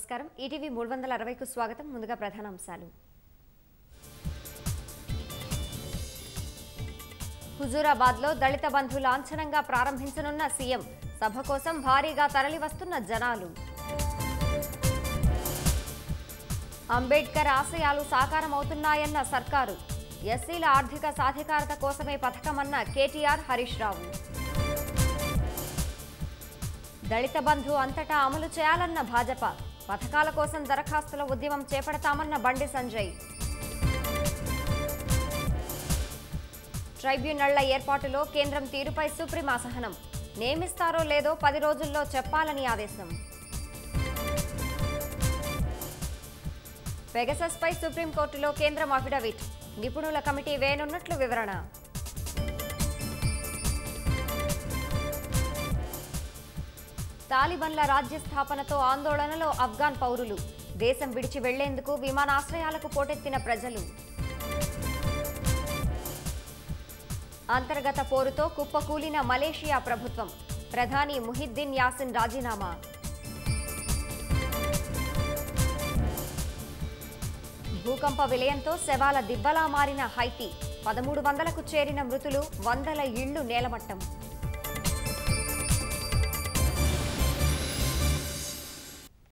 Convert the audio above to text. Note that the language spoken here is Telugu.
నమస్కారం ఈటీవీ మూడు వందల అరవైకు స్వాగతం ముందుగా ప్రధాన అంశాలు హుజూరాబాద్లో దళిత బంధు లాంఛనంగా ప్రారంభించనున్న సీఎం సభ కోసం భారీగా తరలివస్తున్న జనాలు అంబేద్కర్ ఆశయాలు సాకారమవుతున్నాయన్న సర్కారు ఎస్సీల ఆర్థిక సాధికారత కోసమే పథకమన్న కేటీఆర్ హరీష్ రావు దళిత బంధు అంతటా అమలు చేయాలన్న భాజపా పథకాల కోసం దరఖాస్తుల ఉద్యమం చేపడతామన్న బండి సంజయ్ ట్రైబ్యునళ్ల ఏర్పాటులో కేంద్రం తీరుపై సుప్రీం అసహనం నియమిస్తారో లేదో పది రోజుల్లో చెప్పాలని ఆదేశం పెగసస్పై సుప్రీంకోర్టులో కేంద్రం అఫిడవిట్ నిపుణుల కమిటీ వేయనున్నట్లు వివరణ తాలిబన్ల రాజ్య స్థాపనతో ఆందోళనలో ఆఫ్ఘాన్ పౌరులు దేశం విడిచి వెళ్లేందుకు విమానాశ్రయాలకు పోటెత్తిన ప్రజలు అంతర్గత పోరుతో కుప్పకూలిన మలేషియా ప్రభుత్వం ప్రధాని ముహిద్దీన్ యాసిన్ రాజీనామా భూకంప విలయంతో శవాల దిబ్బలా మారిన హైతీ పదమూడు వందలకు చేరిన మృతులు వందల ఇళ్లు నేలమట్టం